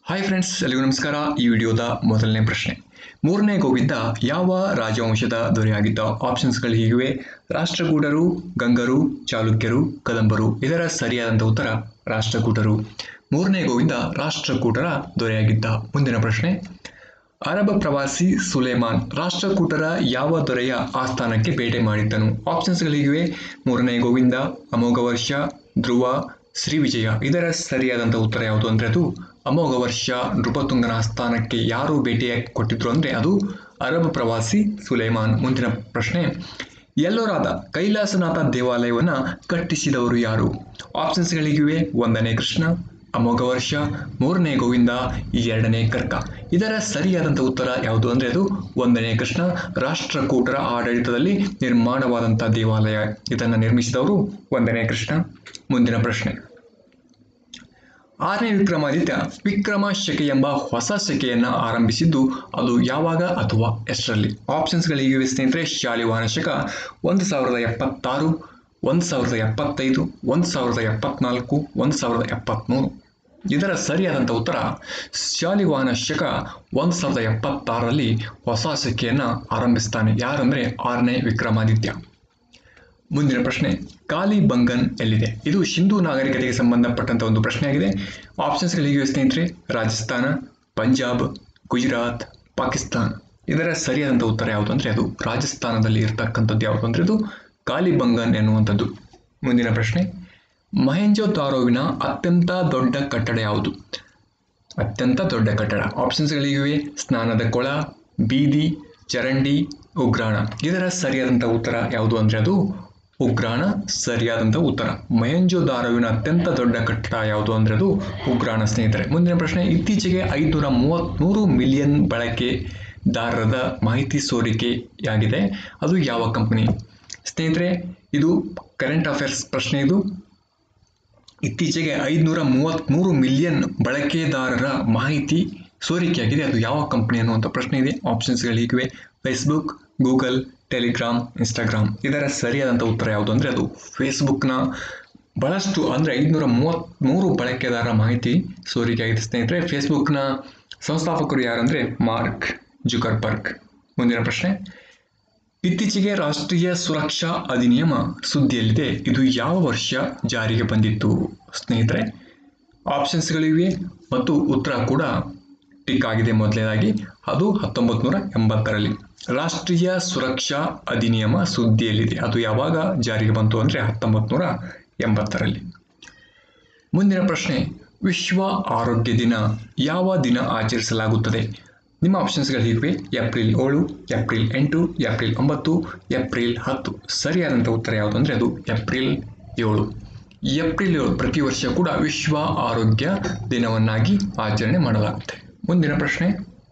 hi friends ಎಲ್ಲರಿಗೂ ನಮಸ್ಕಾರ ಈ ವಿಡಿಯೋದ ಮೊದಲನೇ ಪ್ರಶ್ನೆ ಮೂರನೇ ಗೋವಿಂದ ಯಾವ ರಾಜವಂಶದ ದೊರೆಯಾಗಿದ್ದ ಆಪ್ಷನ್ಸ್ಗಳು ಹೀಗಿವೆ ರಾಷ್ಟ್ರಕೂಟರು ಗಂಗರು ಚಾಲುಕ್ಯರು ಕದಂಬರು ಇದರ ಸರಿಯಾದಂಥ ಉತ್ತರ ರಾಷ್ಟ್ರಕೂಟರು ಮೂರನೇ ಗೋವಿಂದ ರಾಷ್ಟ್ರಕೂಟರ ದೊರೆಯಾಗಿದ್ದ ಮುಂದಿನ ಪ್ರಶ್ನೆ ಅರಬ್ ಪ್ರವಾಸಿ ಸುಲೇಮಾನ್ ರಾಷ್ಟ್ರಕೂಟರ ಯಾವ ದೊರೆಯ ಆಸ್ಥಾನಕ್ಕೆ ಭೇಟಿ ಮಾಡಿದ್ದನು ಆಪ್ಷನ್ಸ್ಗಳಿಗಿವೆ ಮೂರನೇ ಗೋವಿಂದ ಅಮೋಘ ವರ್ಷ ಧ್ರುವ ಶ್ರೀವಿಜಯ ಇದರ ಸರಿಯಾದಂಥ ಉತ್ತರ ಯಾವುದು ಅಂದರೆ ಅದು ಅಮೋಘ ವರ್ಷ ನೃಪತುಂಗನ ಆಸ್ಥಾನಕ್ಕೆ ಯಾರು ಭೇಟಿ ಕೊಟ್ಟಿದ್ರು ಅಂದರೆ ಅದು ಅರಬ್ ಪ್ರವಾಸಿ ಸುಲೇಮಾನ್ ಮುಂದಿನ ಪ್ರಶ್ನೆ ಎಲ್ಲೋರಾದ ಕೈಲಾಸನಾಥ ದೇವಾಲಯವನ್ನು ಕಟ್ಟಿಸಿದವರು ಯಾರು ಆಪ್ಷನ್ಸ್ಗಳಿಗಿವೆ ಒಂದನೇ ಕೃಷ್ಣ ಅಮೋಘ ವರ್ಷ ಮೂರನೇ ಗೋವಿಂದ ಎರಡನೇ ಕರ್ಕ ಇದರ ಸರಿಯಾದಂಥ ಉತ್ತರ ಯಾವುದು ಅಂದರೆ ಅದು ಒಂದನೇ ಕೃಷ್ಣ ರಾಷ್ಟ್ರಕೂಟರ ಆಡಳಿತದಲ್ಲಿ ನಿರ್ಮಾಣವಾದಂಥ ದೇವಾಲಯ ಇದನ್ನು ನಿರ್ಮಿಸಿದವರು ಒಂದನೇ ಕೃಷ್ಣ ಮುಂದಿನ ಪ್ರಶ್ನೆ ಆರನೇ ವಿಕ್ರಮಾದಿತ್ಯ ವಿಕ್ರಮ ಶಕೆ ಎಂಬ ಹೊಸ ಶಕೆಯನ್ನು ಆರಂಭಿಸಿದ್ದು ಅದು ಯಾವಾಗ ಅಥವಾ ಎಷ್ಟರಲ್ಲಿ ಆಪ್ಷನ್ಸ್ಗಳಿಗಿವೆ ಸ್ನೇಹಿತರೆ ಶಾಲಿವಾಹನ ಶಕ ಒಂದು ಸಾವಿರದ ಎಪ್ಪತ್ತಾರು ಒಂದು ಸಾವಿರದ ಎಪ್ಪತ್ತೈದು ಒಂದು ಸಾವಿರದ ಎಪ್ಪತ್ನಾಲ್ಕು ಒಂದು ಸಾವಿರದ ಎಪ್ಪತ್ತ್ಮೂರು ಇದರ ಸರಿಯಾದಂಥ ಉತ್ತರ ಶಾಲಿವಾಹನ ಶಕ ಒಂದು ಸಾವಿರದ ಎಪ್ಪತ್ತಾರರಲ್ಲಿ ಹೊಸ ಶಕೆಯನ್ನು ಆರಂಭಿಸ್ತಾನೆ ಯಾರಂದರೆ ಆರನೇ ವಿಕ್ರಮಾದಿತ್ಯ ಮುಂದಿನ ಪ್ರಶ್ನೆ ಕಾಲಿ ಬಂಗನ್ ಎಲ್ಲಿದೆ ಇದು ಸಿಂಧೂ ನಾಗರಿಕತೆಗೆ ಸಂಬಂಧಪಟ್ಟಂಥ ಒಂದು ಪ್ರಶ್ನೆಯಾಗಿದೆ ಆಪ್ಷನ್ಸ್ಗಳಿಗಿವೆ ಸ್ನೇಹಿತರೆ ರಾಜಸ್ಥಾನ ಪಂಜಾಬ್ ಗುಜರಾತ್ ಪಾಕಿಸ್ತಾನ್ ಇದರ ಸರಿಯಾದಂಥ ಉತ್ತರ ಯಾವುದು ಅಂದರೆ ಅದು ರಾಜಸ್ಥಾನದಲ್ಲಿ ಇರತಕ್ಕಂಥದ್ದು ಯಾವುದು ಅಂದರೆ ಅದು ಕಾಲಿಬಂಗನ್ ಎನ್ನುವಂಥದ್ದು ಮುಂದಿನ ಪ್ರಶ್ನೆ ಮಹೆಂಜೋದಾರೋವಿನ ಅತ್ಯಂತ ದೊಡ್ಡ ಕಟ್ಟಡ ಯಾವುದು ಅತ್ಯಂತ ದೊಡ್ಡ ಕಟ್ಟಡ ಆಪ್ಷನ್ಸ್ಗಳಿಗಿವೆ ಸ್ನಾನದ ಕೊಳ ಬೀದಿ ಚರಂಡಿ ಉಗ್ರಾಣ ಇದರ ಸರಿಯಾದಂಥ ಉತ್ತರ ಯಾವುದು ಅಂದರೆ ಅದು ಉಗ್ರಾಣ ಸರಿಯಾದಂಥ ಉತ್ತರ ಮಹೆಂಜೋದಾರೋವಿನ ಅತ್ಯಂತ ದೊಡ್ಡ ಕಟ್ಟಡ ಯಾವುದು ಅಂದರೆ ಅದು ಉಗ್ರಾಣ ಸ್ನೇಹಿತರೆ ಮುಂದಿನ ಪ್ರಶ್ನೆ ಇತ್ತೀಚೆಗೆ ಐದುನೂರ ಮೂವತ್ತ್ಮೂರು ಮಿಲಿಯನ್ ಬಳಕೆದಾರರದ ಮಾಹಿತಿ ಸೋರಿಕೆಯಾಗಿದೆ ಅದು ಯಾವ ಕಂಪನಿ ಸ್ನೇಹಿತರೆ ಇದು ಕರೆಂಟ್ ಅಫೇರ್ಸ್ ಪ್ರಶ್ನೆ ಇದು ಇತ್ತೀಚೆಗೆ ಐದುನೂರ ಮೂವತ್ತ್ಮೂರು ಮಿಲಿಯನ್ ಬಳಕೆದಾರರ ಮಾಹಿತಿ ಸೋರಿಕೆಯಾಗಿದೆ ಅದು ಯಾವ ಕಂಪನಿ ಅನ್ನುವಂಥ ಪ್ರಶ್ನೆ ಇದೆ ಆಪ್ಷನ್ಸ್ಗಳಿಗಿವೆ ಫೇಸ್ಬುಕ್ ಗೂಗಲ್ ಟೆಲಿಗ್ರಾಮ್ ಇನ್ಸ್ಟಾಗ್ರಾಮ್ ಇದರ ಸರಿಯಾದಂಥ ಉತ್ತರ ಯಾವುದು ಅಂದರೆ ಅದು ಫೇಸ್ಬುಕ್ನ ಬಹಳಷ್ಟು ಅಂದರೆ ಐದುನೂರ ಮೂವತ್ತ್ಮೂರು ಬಳಕೆದಾರರ ಮಾಹಿತಿ ಸೋರಿಕೆಯಾಗಿದೆ ಸ್ನೇಹಿತರೆ ಫೇಸ್ಬುಕ್ನ ಸಂಸ್ಥಾಪಕರು ಯಾರಂದರೆ ಮಾರ್ಕ್ ಜುಕರ್ಬರ್ಗ್ ಮುಂದಿನ ಪ್ರಶ್ನೆ ಇತ್ತೀಚೆಗೆ ರಾಷ್ಟ್ರೀಯ ಸುರಕ್ಷಾ ಅಧಿನಿಯಮ ಸುದ್ದಿಯಲ್ಲಿದೆ ಇದು ಯಾವ ವರ್ಷ ಜಾರಿಗೆ ಬಂದಿತ್ತು ಸ್ನೇಹಿತರೆ ಆಪ್ಷನ್ಸ್ಗಳಿವೆ ಮತ್ತು ಉತ್ತರ ಕೂಡ ಟಿಕ್ ಆಗಿದೆ ಮೊದಲನೇದಾಗಿ ಅದು ಹತ್ತೊಂಬತ್ತು ನೂರ ಎಂಬತ್ತರಲ್ಲಿ ರಾಷ್ಟ್ರೀಯ ಸುರಕ್ಷಾ ಅಧಿನಿಯಮ ಸುದ್ದಿಯಲ್ಲಿದೆ ಅದು ಯಾವಾಗ ಜಾರಿಗೆ ಬಂತು ಅಂದರೆ ಹತ್ತೊಂಬತ್ತು ನೂರ ಎಂಬತ್ತರಲ್ಲಿ ಮುಂದಿನ ಪ್ರಶ್ನೆ ವಿಶ್ವ ಆರೋಗ್ಯ ದಿನ ಯಾವ ದಿನ ಆಚರಿಸಲಾಗುತ್ತದೆ ನಿಮ್ಮ ಆಪ್ಷನ್ಸ್ಗಳು ಹೀಗಿವೆ ಏಪ್ರಿಲ್ ಏಳು ಏಪ್ರಿಲ್ ಎಂಟು ಏಪ್ರಿಲ್ ಒಂಬತ್ತು ಏಪ್ರಿಲ್ ಹತ್ತು ಸರಿಯಾದಂಥ ಉತ್ತರ ಯಾವುದು ಅಂದರೆ ಅದು ಏಪ್ರಿಲ್ ಏಳು ಏಪ್ರಿಲ್ ಏಳು ಪ್ರತಿ ವರ್ಷ ಕೂಡ ವಿಶ್ವ ಆರೋಗ್ಯ ದಿನವನ್ನಾಗಿ ಆಚರಣೆ ಮಾಡಲಾಗುತ್ತೆ ಮುಂದಿನ ಪ್ರಶ್ನೆ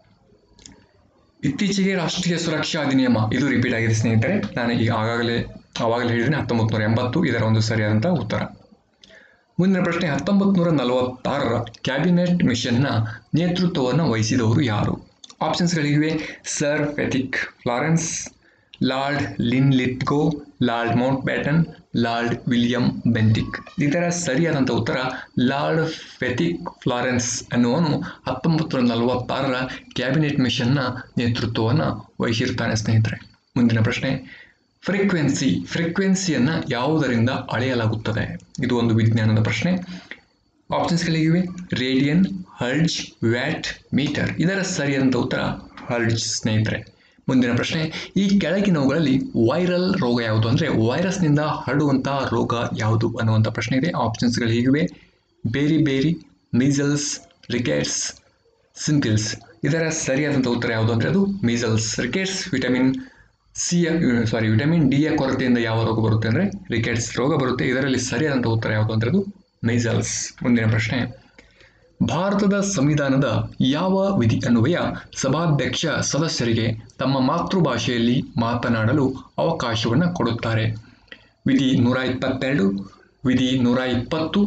ಇತ್ತೀಚೆಗೆ ರಾಷ್ಟ್ರೀಯ ಸುರಕ್ಷಾ ಅಧಿನಿಯಮ ಇದು ರಿಪೀಟ್ ಆಗಿದೆ ಸ್ನೇಹಿತರೆ ನಾನು ಈಗ ಆಗಾಗಲೇ ಆವಾಗಲೇ ಹೇಳಿದ್ದೀನಿ ಹತ್ತೊಂಬತ್ತು ನೂರ ಎಂಬತ್ತು ಇದರ ಒಂದು ಸರಿಯಾದಂಥ ಉತ್ತರ ಮುಂದಿನ ಪ್ರಶ್ನೆ ಹತ್ತೊಂಬತ್ತು ನೂರ ನಲವತ್ತಾರರ ಕ್ಯಾಬಿನೆಟ್ ಮಿಷನ್ನ ನೇತೃತ್ವವನ್ನು ವಹಿಸಿದವರು ಯಾರು ಆಪ್ಷನ್ಸ್ಗಳಿವೆ sir Pethick Lawrence Lord Linlithgow Lord Mountbatten Lord William Bentinck ಇದರ ಸರಿಯಾದಂಥ ಉತ್ತರ ಲಾರ್ಡ್ ಫೆಥಿಕ್ ಫ್ಲಾರೆನ್ಸ್ ಅನ್ನುವನು ಹತ್ತೊಂಬತ್ತು ನೂರ ನಲವತ್ತಾರರ ಕ್ಯಾಬಿನೆಟ್ ಮಿಷನ್ನ ನೇತೃತ್ವವನ್ನು ವಹಿಸಿರ್ತಾನೆ ಸ್ನೇಹಿತರೆ ಮುಂದಿನ ಪ್ರಶ್ನೆ ಫ್ರೀಕ್ವೆನ್ಸಿ ಫ್ರೀಕ್ವೆನ್ಸಿಯನ್ನು ಯಾವುದರಿಂದ ಅಳೆಯಲಾಗುತ್ತದೆ ಇದು ಒಂದು ವಿಜ್ಞಾನದ ಪ್ರಶ್ನೆ ಆಪ್ಷನ್ಸ್ಗಳಿಗಿವೆ ರೇಡಿಯನ್ ಹರ್ಡ್ಜ್ ವ್ಯಾಟ್ ಮೀಟರ್ ಇದರ ಸರಿಯಾದಂಥ ಉತ್ತರ ಹರ್ಡ್ಜ್ ಸ್ನೇಹಿತರೆ ಮುಂದಿನ ಪ್ರಶ್ನೆ ಈ ಕೆಳಗಿನವುಗಳಲ್ಲಿ ವೈರಲ್ ರೋಗ ಯಾವುದು ಅಂದರೆ ವೈರಸ್ನಿಂದ ಹರಡುವಂಥ ರೋಗ ಯಾವುದು ಅನ್ನುವಂಥ ಪ್ರಶ್ನೆ ಇದೆ ಆಪ್ಷನ್ಸ್ಗಳು ಹೀಗಿವೆ ಬೇರಿ ಬೇರಿ ಮೀಸಲ್ಸ್ ರಿಕೆಟ್ಸ್ ಸಿಂಪಿಲ್ಸ್ ಇದರ ಸರಿಯಾದಂಥ ಉತ್ತರ ಯಾವುದು ಅಂದರೆ ಅದು ಮೀಸಲ್ಸ್ ರಿಕೆಟ್ಸ್ ವಿಟಮಿನ್ ಸಿಯ ಸಾರಿ ವಿಟಮಿನ್ ಡಿಯ ಕೊರತೆಯಿಂದ ಯಾವ ರೋಗ ಬರುತ್ತೆ ಅಂದರೆ ರಿಕೆಟ್ಸ್ ರೋಗ ಬರುತ್ತೆ ಇದರಲ್ಲಿ ಸರಿಯಾದಂಥ ಉತ್ತರ ಯಾವುದು ಅಂದರೆ ಅದು ಮೈಸಲ್ಸ್ ಮುಂದಿನ ಪ್ರಶ್ನೆ ಭಾರತದ ಸಂವಿಧಾನದ ಯಾವ ವಿಧಿ ಅನ್ವಯ ಸಭಾಧ್ಯಕ್ಷ ಸದಸ್ಯರಿಗೆ ತಮ್ಮ ಮಾತೃಭಾಷೆಯಲ್ಲಿ ಮಾತನಾಡಲು ಅವಕಾಶವನ್ನು ಕೊಡುತ್ತಾರೆ ವಿಧಿ ನೂರ ಇಪ್ಪತ್ತೆರಡು ವಿಧಿ ನೂರ ಇಪ್ಪತ್ತು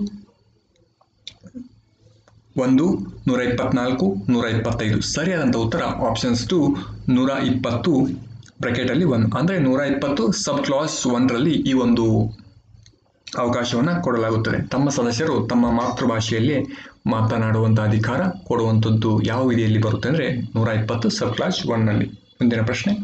ಒಂದು ನೂರ ಇಪ್ಪತ್ನಾಲ್ಕು ನೂರ ಇಪ್ಪತ್ತೈದು ಸರಿಯಾದಂಥ ಉತ್ತರ ಆಪ್ಷನ್ಸ್ ಟು ನೂರ ಇಪ್ಪತ್ತು ಬ್ರಕೆಟಲ್ಲಿ ಒನ್ ಅಂದರೆ ನೂರ ಇಪ್ಪತ್ತು ಸಬ್ ಕ್ಲಾಸ್ ಒನ್ರಲ್ಲಿ ಈ ಒಂದು ಅವಕಾಶವನ್ನು ಕೊಡಲಾಗುತ್ತದೆ ತಮ್ಮ ಸದಸ್ಯರು ತಮ್ಮ ಮಾತೃಭಾಷೆಯಲ್ಲಿ ಮಾತನಾಡುವಂಥ ಅಧಿಕಾರ ಕೊಡುವಂಥದ್ದು ಯಾವ ವಿಧಿಯಲ್ಲಿ ಬರುತ್ತೆ ಅಂದರೆ ನೂರ ಇಪ್ಪತ್ತು ಸಬ್ ಕ್ಲಾಸ್ ಒನ್ನಲ್ಲಿ ಮುಂದಿನ ಪ್ರಶ್ನೆ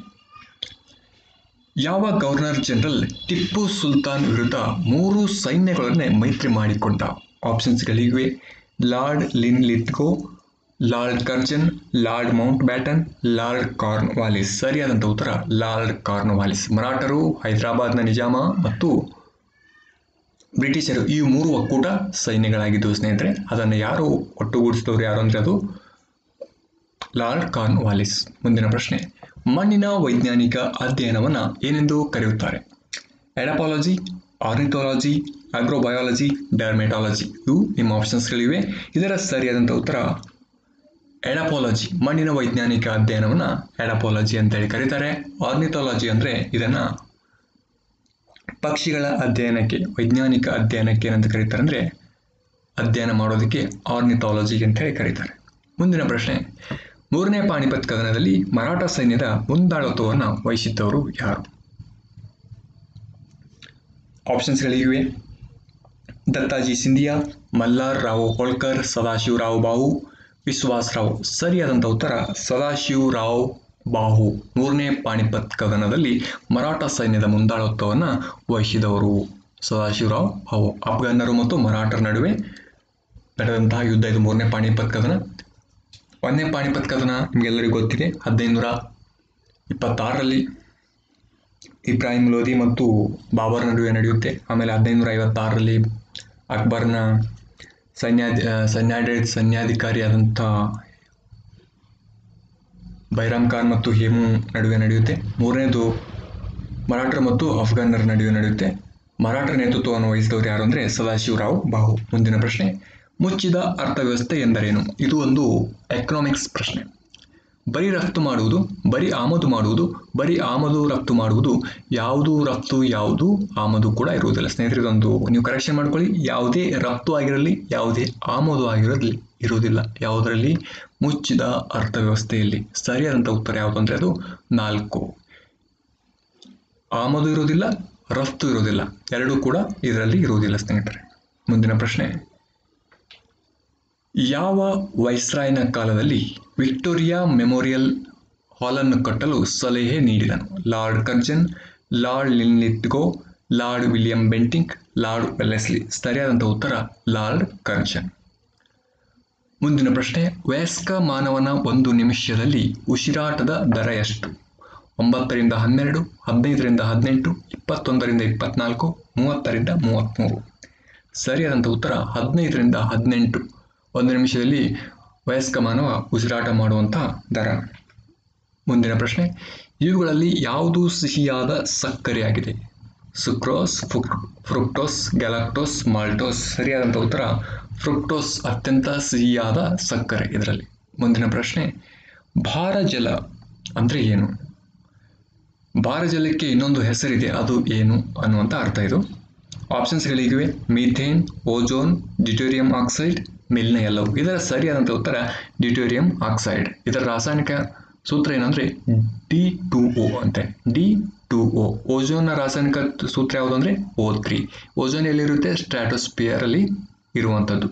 ಯಾವ ಗವರ್ನರ್ ಜನರಲ್ ಟಿಪ್ಪು ಸುಲ್ತಾನ್ ವಿರುದ್ಧ ಮೂರು ಸೈನ್ಯಗಳನ್ನೇ ಮೈತ್ರಿ ಮಾಡಿಕೊಂಡ ಆಪ್ಷನ್ಸ್ಗಳಿವೆ Lord Linlithgow Lord Curzon Lord Mountbatten Lord Cornwallis ಸರಿಯಾದಂಥ ಉತ್ತರ ಲಾರ್ಡ್ ಕಾರ್ನ್ ವಾಲಿಸ್ ಮರಾಠರು ಹೈದರಾಬಾದ್ನ ನಿಜಾಮ ಮತ್ತು ಬ್ರಿಟಿಷರು ಈ ಮೂರು ಒಕ್ಕೂಟ ಸೈನ್ಯಗಳಾಗಿದ್ದವು ಸ್ನೇಹಿತರೆ ಅದನ್ನು ಯಾರು ಒಟ್ಟುಗೂಡಿಸಿದವರು ಯಾರು ಅಂದರೆ ಅದು ಲಾರ್ಡ್ ಕಾರ್ನ್ ವಾಲಿಸ್ ಮುಂದಿನ ಪ್ರಶ್ನೆ ಮಣ್ಣಿನ ವೈಜ್ಞಾನಿಕ ಅಧ್ಯಯನವನ್ನು ಏನೆಂದು ಕರೆಯುತ್ತಾರೆ ಎಡಪಾಲಜಿ ಆರ್ನಿಥಾಲಜಿ ಅಗ್ರೋಬಯಾಲಜಿ ಡರ್ಮೆಟಾಲಜಿ ಇವು ನಿಮ್ಮ ಆಪ್ಷನ್ಸ್ಗಳಿವೆ ಇದರ ಸರಿಯಾದಂಥ ಉತ್ತರ ಎಡಪಾಲಜಿ ಮಣ್ಣಿನ ವೈಜ್ಞಾನಿಕ ಅಧ್ಯಯನವನ್ನು ಎಡಪಾಲಜಿ ಅಂತೇಳಿ ಕರೀತಾರೆ ಆರ್ನಿಥಾಲಜಿ ಅಂದರೆ ಇದನ್ನು ಪಕ್ಷಿಗಳ ಅಧ್ಯಯನಕ್ಕೆ ವೈಜ್ಞಾನಿಕ ಅಧ್ಯಯನಕ್ಕೆ ಏನಂತ ಕರೀತಾರೆ ಅಂದರೆ ಅಧ್ಯಯನ ಮಾಡೋದಕ್ಕೆ ಆರ್ನಿಥಾಲಜಿ ಅಂತ ಹೇಳಿ ಕರೀತಾರೆ ಮುಂದಿನ ಪ್ರಶ್ನೆ ಮೂರನೇ ಪಾಣಿಪತ್ ಕದನದಲ್ಲಿ ಮರಾಠ ಸೈನ್ಯದ ಮುಂದಾಳತ್ವವನ್ನು ವಹಿಸಿದ್ದವರು ಯಾರು ಆಪ್ಷನ್ಸ್ಗಳಿವೆ ದತ್ತಾಜಿ ಸಿಂಧಿಯಾ ಮಲ್ಲಾರ್ ರಾವ್ ಹೋಳ್ಕರ್ ಸದಾಶಿವರಾವ್ ಬಾಹು ವಿಶ್ವಾಸ್ ರಾವ್ ಸರಿಯಾದಂಥ ಉತ್ತರ ಸದಾಶಿವರಾವ್ ಬಾಹು ಮೂರನೇ ಪಾಣಿಪತ್ ಕದನದಲ್ಲಿ ಮರಾಠ ಸೈನ್ಯದ ಮುಂದಾಳತ್ವವನ್ನು ವಹಿಸಿದವರು ಸದಾಶಿವರಾವ್ ಬಾಹು ಅಫ್ಘಾನರು ಮತ್ತು ಮರಾಠರ ನಡುವೆ ನಡೆದಂತಹ ಯುದ್ಧ ಇದು ಮೂರನೇ ಪಾಣಿಪತ್ ಕದನ ಒಂದನೇ ಪಾಣಿಪತ್ ಕದನ ನಿಮಗೆಲ್ಲರಿಗೂ ಗೊತ್ತಿದೆ ಹದಿನೈದುನೂರ ಇಪ್ಪತ್ತಾರರಲ್ಲಿ ಇಬ್ರಾಹಿಂ ಲೋಧಿ ಮತ್ತು ಬಾಬರ್ ನಡುವೆ ನಡೆಯುತ್ತೆ ಆಮೇಲೆ ಹದಿನೈದುನೂರ ಐವತ್ತಾರರಲ್ಲಿ ಅಕ್ಬರ್ನ ಸೈನ್ಯಾಧಿ ಸೈನ್ಯಾಡಳಿತ ಸೈನ್ಯಾಧಿಕಾರಿಯಾದಂಥ ಬೈರಾಮ್ ಖಾನ್ ಮತ್ತು ಹೇಮು ನಡುವೆ ನಡೆಯುತ್ತೆ ಮೂರನೇದು ಮರಾಠರು ಮತ್ತು ಅಫ್ಘಾನರ ನಡುವೆ ನಡೆಯುತ್ತೆ ಮರಾಠರ ನೇತೃತ್ವವನ್ನು ವಹಿಸಿದವರು ಯಾರು ಅಂದರೆ ಸದಾಶಿವರಾವ್ ಬಾಹು ಮುಂದಿನ ಪ್ರಶ್ನೆ ಮುಚ್ಚಿದ ಅರ್ಥವ್ಯವಸ್ಥೆ ಎಂದರೇನು ಇದು ಒಂದು ಎಕನಾಮಿಕ್ಸ್ ಪ್ರಶ್ನೆ ಬರೀ ರಫ್ತು ಮಾಡುವುದು ಬರೀ ಆಮದು ಮಾಡುವುದು ಬರೀ ಆಮದು ರಫ್ತು ಮಾಡುವುದು ಯಾವುದು ರಫ್ತು ಯಾವುದು ಆಮದು ಕೂಡ ಇರುವುದಿಲ್ಲ ಸ್ನೇಹಿತರೆ ಇದೊಂದು ನೀವು ಕರೆಕ್ಷನ್ ಮಾಡ್ಕೊಳ್ಳಿ ಯಾವುದೇ ರಫ್ತು ಆಗಿರಲಿ ಯಾವುದೇ ಆಮದು ಆಗಿರಲಿ ಇರುವುದಿಲ್ಲ ಯಾವುದರಲ್ಲಿ ಮುಚ್ಚಿದ ಅರ್ಥವ್ಯವಸ್ಥೆಯಲ್ಲಿ ಸರಿಯಾದಂಥ ಉತ್ತರ ಯಾವುದು ಅಂದರೆ ಅದು ನಾಲ್ಕು ಆಮದು ಇರುವುದಿಲ್ಲ ರಫ್ತು ಇರುವುದಿಲ್ಲ ಎರಡೂ ಕೂಡ ಇದರಲ್ಲಿ ಇರುವುದಿಲ್ಲ ಸ್ನೇಹಿತರೆ ಮುಂದಿನ ಪ್ರಶ್ನೆ ಯಾವ ವೈಸ್ರಾಯ್ನ ಕಾಲದಲ್ಲಿ ವಿಕ್ಟೋರಿಯಾ ಮೆಮೋರಿಯಲ್ ಹಾಲನ್ನು ಕಟ್ಟಲು ಸಲಹೆ ನೀಡಿದನು Lord Curzon Lord Linlithgow Lord William Bentinck Lord Wellesley ಸರಿಯಾದಂಥ ಉತ್ತರ ಲಾರ್ಡ್ ಕರ್ಜನ್ ಮುಂದಿನ ಪ್ರಶ್ನೆ ವಯಸ್ಕ ಮಾನವನ ಒಂದು ನಿಮಿಷದಲ್ಲಿ ಉಸಿರಾಟದ ದರ ಎಷ್ಟು ಒಂಬತ್ತರಿಂದ ಹನ್ನೆರಡು ಹದಿನೈದರಿಂದ ಹದಿನೆಂಟು ಇಪ್ಪತ್ತೊಂದರಿಂದ ಇಪ್ಪತ್ನಾಲ್ಕು ಮೂವತ್ತರಿಂದ ಮೂವತ್ತ್ಮೂರು ಸರಿಯಾದಂಥ ಉತ್ತರ ಹದಿನೈದರಿಂದ ಹದಿನೆಂಟು ಒಂದು ನಿಮಿಷದಲ್ಲಿ ವಯಸ್ಕ ಮಾನವ ಉಸಿರಾಟ ಮಾಡುವಂಥ ದರ ಮುಂದಿನ ಪ್ರಶ್ನೆ ಇವುಗಳಲ್ಲಿ ಯಾವುದು ಸಿಹಿಯಾದ ಸಕ್ಕರೆಯಾಗಿದೆ ಸುಕ್ರೋಸ್ ಫುಕ್ ಫ್ರುಕ್ಟೋಸ್ ಗ್ಯಾಲಕ್ಟೋಸ್ ಮಾಲ್ಟೋಸ್ ಸರಿಯಾದಂಥ ಉತ್ತರ ಫ್ರುಕ್ಟೋಸ್ ಅತ್ಯಂತ ಸಿಹಿಯಾದ ಸಕ್ಕರೆ ಇದರಲ್ಲಿ ಮುಂದಿನ ಪ್ರಶ್ನೆ ಭಾರಜಲ ಅಂದರೆ ಏನು ಭಾರಜಲಕ್ಕೆ ಇನ್ನೊಂದು ಹೆಸರಿದೆ ಅದು ಏನು ಅನ್ನುವಂಥ ಅರ್ಥ ಇದು ಆಪ್ಷನ್ಸ್ಗಳಿಗಿವೆ ಮೀಥೇನ್ ಓಜೋನ್ ಡಿಟೋರಿಯಂ ಆಕ್ಸೈಡ್ ಮಿಲ್ನ ಎಲ್ಲವು ಇದರ ಸರಿಯಾದಂಥ ಉತ್ತರ ಡಿಟೋರಿಯಂ ಆಕ್ಸೈಡ್ ಇದರ ರಾಸಾಯನಿಕ ಸೂತ್ರ ಏನಂದರೆ ಡಿ ಟು ಒ ಅಂತೆ ಡಿ ಟು ಒ ಓಜೋನ್ನ ರಾಸಾಯನಿಕ ಸೂತ್ರ ಯಾವುದು ಅಂದರೆ ಓ ತ್ರೀ ಓಜೋನ್ ಎಲ್ಲಿರುತ್ತೆ ಸ್ಟ್ರಾಟೋಸ್ಪಿಯರ್ ಅಲ್ಲಿ ಇರುವಂಥದ್ದು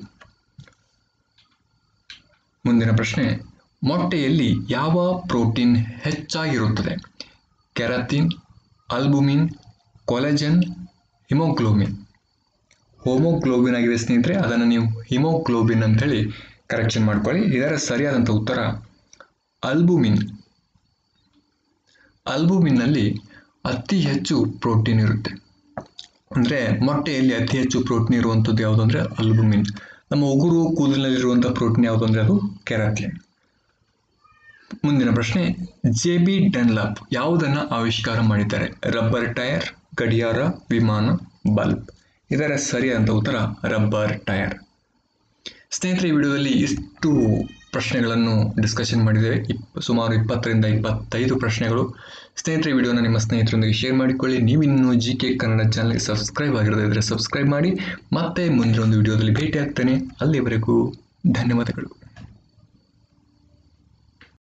ಮುಂದಿನ ಪ್ರಶ್ನೆ ಮೊಟ್ಟೆಯಲ್ಲಿ ಯಾವ ಪ್ರೋಟೀನ್ ಹೆಚ್ಚಾಗಿರುತ್ತದೆ keratin albumin collagen haemoglobin haemoglobin ಆಗಿದೆ ಸ್ನೇಹಿತರೆ ಅದನ್ನು ನೀವು ಹಿಮೋಗ್ಲೋಬಿನ್ ಅಂತೇಳಿ ಕರೆಕ್ಷನ್ ಮಾಡ್ಕೊಳ್ಳಿ ಇದರ ಸರಿಯಾದಂಥ ಉತ್ತರ ಅಲ್ಬುಮಿನ್ ಅಲ್ಬುಮಿನ್ನಲ್ಲಿ ಅತಿ ಹೆಚ್ಚು ಪ್ರೋಟೀನ್ ಇರುತ್ತೆ ಅಂದರೆ ಮೊಟ್ಟೆಯಲ್ಲಿ ಅತಿ ಹೆಚ್ಚು ಪ್ರೋಟೀನ್ ಇರುವಂಥದ್ದು ಯಾವುದು ಅಂದರೆ ಅಲ್ಬುಮಿನ್ ನಮ್ಮ ಉಗುರು ಕೂದಲಿನಲ್ಲಿರುವಂಥ ಪ್ರೋಟೀನ್ ಯಾವುದು ಅಂದರೆ ಅದು ಕೆರಾಟಿನ್ ಮುಂದಿನ ಪ್ರಶ್ನೆ ಜೆ ಬಿ ಡೆನ್ಲಾಪ್ ಯಾವುದನ್ನು ಆವಿಷ್ಕಾರ ಮಾಡಿದ್ದಾರೆ ರಬ್ಬರ್ ಟೈರ್ ಗಡಿಯಾರ ವಿಮಾನ ಬಲ್ಬ್ ಇದರ ಸರಿಯಾದಂಥ ಉತ್ತರ ರಬ್ಬರ್ ಟೈರ್ ಸ್ನೇಹಿತರೆ ಈ ವಿಡಿಯೋದಲ್ಲಿ ಇಷ್ಟು ಪ್ರಶ್ನೆಗಳನ್ನು ಡಿಸ್ಕಷನ್ ಮಾಡಿದ್ದೇವೆ ಇಪ್ ಸುಮಾರು ಇಪ್ಪತ್ತರಿಂದ ಇಪ್ಪತ್ತೈದು ಪ್ರಶ್ನೆಗಳು ಸ್ನೇಹಿತರೆ ಈ ವಿಡಿಯೋನ ನಿಮ್ಮ ಸ್ನೇಹಿತರೊಂದಿಗೆ ಶೇರ್ ಮಾಡಿಕೊಳ್ಳಿ ನೀವಿನ್ನೂ ಜಿ ಕೆ ಕನ್ನಡ ಚಾನಲ್ಗೆ ಸಬ್ಸ್ಕ್ರೈಬ್ ಆಗಿರೋದಿದ್ರೆ ಸಬ್ಸ್ಕ್ರೈಬ್ ಮಾಡಿ ಮತ್ತೆ ಮುಂದಿನ ಒಂದು ವಿಡಿಯೋದಲ್ಲಿ ಭೇಟಿ ಆಗ್ತೇನೆ ಅಲ್ಲಿವರೆಗೂ ಧನ್ಯವಾದಗಳು